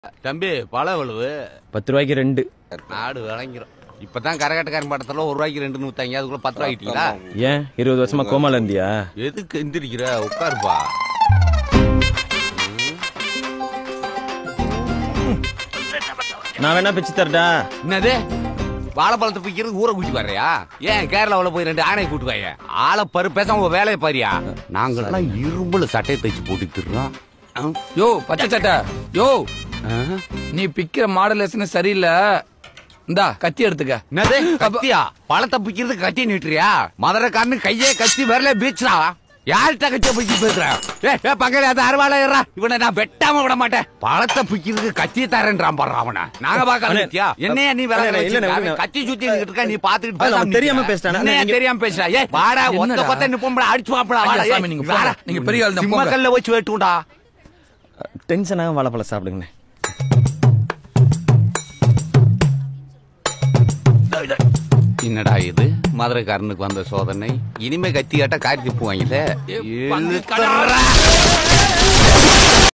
தம்பி பழ எவ்வளவு பத்து ரூபாய்க்கு ரெண்டு நாடு விளங்கிரும் இப்பதான் கரகாட்டக்காரன் படத்துல ஒரு ரூபாய்க்கு ரெண்டு நூத்தாங்க அதுக்குள்ள பத்து ரூபாய்க்கிட்டீங்களா ஏன் இருபது வருஷமா கோமால இருந்தியா எதுக்கு எந்திரிக்கிற உட்காருப்பா நான் வேணா பிச்சு தரட்டா என்னது வாழைப்பழத்தை பிக்கிறது ஊரை கூட்டி வர்றியா ஏன் கேரளாவுல போய் ரெண்டு ஆணையை கூட்டு வாய ஆளை பரு பேச உங்க வேலையை பாரியா நாங்கெல்லாம் இரும்புல சட்டையை தைச்சு போட்டு திருறோம் யோ பச்சை சட்டை யோ நீ பிக்கிற மாடலேஷன் சரியில்லை இந்தா கத்தி எடுத்துக்க என்னது கத்தியா பழத்தை பிக்கிறது கத்தி நீட்டுறியா மதுரைக்காரனு கையே கத்தி வரல பீச்சுடா யார்கிட்ட கத்திய பிடிச்சி பேசுற ஏ ஏ பக்கத்துல அது அறுவாளா ஏறா இவனை நான் வெட்டாம விட மாட்டேன் பழத்தை பிக்கிறதுக்கு கத்தி தரேன்றான் பாரு அவனை நாங்க பாக்க அண்ணே, கத்தியா என்னையா நீ வேலை அண்ணே, இல்லண்ணே, வச்சிருக்க? இல்லண்ணே. அவன் கத்தி சுத்தி இருக்க நீ பாத்துக்கிட்டு அண்ணே, பேசாம அவன் தெரியாம நிக்கிற. பேசிட்டானே. என்னையா நீங்க- தெரியாம பேசுறா ஏ வாடா ஒத்த என்னடா? கொத்த நிப்போம்டா அடிச்சு வாப்படா வாடா ஐயா, ஏய், சாமி, நீங்க வாடா. போங்க. நீங்க பெரிய ஆள் தான், போங்க. சிம்மக்கல்ல வச்சு வெட்டுண்டா டென்ஷனாக வாழைப்பழம் சாப்பிடுங்கண்ணே என்னடா இது மதுரைக்காரனுக்கு வந்த சோதனை இனிமே கத்தி காட்ட காரி திப்பு வாங்கில ஏ, பங்கு கடை.